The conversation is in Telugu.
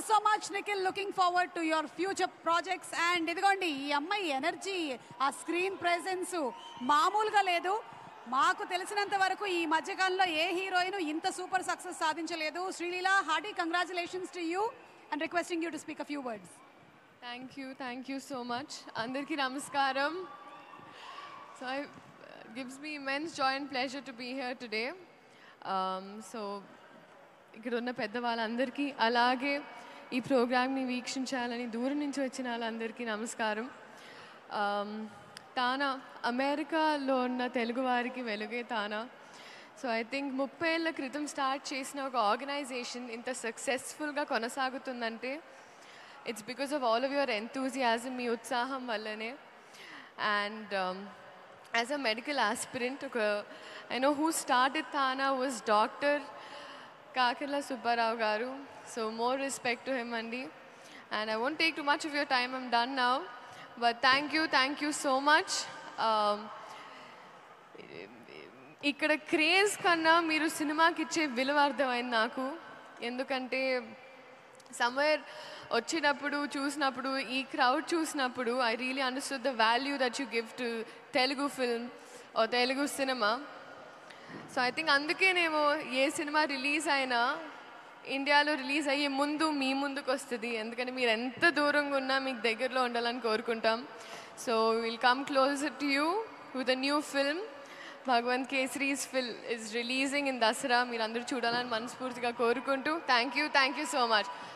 so much Nikhil looking forward to your future projects and ఇదిగోండి ఈ అమ్మాయి ఎనర్జీ ఆ స్క్రీన్ ప్రెజెన్స్ మామూలుగా లేదు మాకు తెలిసినంత వరకు ఈ మధ్యకాలంలో ఏ హీరోయిన్ ఇంత సూపర్ సక్సెస్ సాధించలేదు Sreeleela hearty congratulations to you and requesting you to speak a few words thank you thank you so much అందరికీ నమస్కారం so I gives me immense joy and pleasure to be here today so ఇక్కడ ఉన్న పెద్దవాళ్ళందరికీ అలాగే ఈ ప్రోగ్రామ్ని వీక్షించాలని దూరం నుంచి వచ్చిన వాళ్ళందరికీ నమస్కారం Um, తానా అమెరికాలో ఉన్న తెలుగు వారికి వెలుగే తానా సో ఐ థింక్ ముప్పై ఏళ్ళ క్రితం స్టార్ట్ చేసిన ఒక ఆర్గనైజేషన్ ఇంత సక్సెస్ఫుల్గా కొనసాగుతుందంటే it's because of all of your enthusiasm మీ ఉత్సాహం వల్లనే and as a medical aspirant ఒక I know who started TANA was doctor Kakirla Subbarao garu so more respect to him అండి and I won't take too much of your time I'm done now but thank you thank you so much ఇక్కడ క్రేజ్ కన్నా మీరు సినిమాకి ఇచ్చే విలువ అర్థమైంది నాకు ఎందుకంటే సమ్వేర్ వచ్చినప్పుడు చూసినప్పుడు ఈ క్రౌడ్ చూసినప్పుడు I really understood the value that you give to Telugu film or Telugu cinema so I think అందుకేనేమో ఏ సినిమా రిలీజ్ అయినా ఇండియాలో రిలీజ్ అయ్యే ముందు మీ ముందుకు వస్తుంది ఎందుకంటే మీరు ఎంత దూరంగా ఉన్నా మీకు దగ్గరలో ఉండాలని కోరుకుంటాం so will come close to you with a new film Bhagavanth Kesari's film is releasing in Dasara మీరు అందరూ చూడాలని మనస్ఫూర్తిగా కోరుకుంటూ thank you thank you so much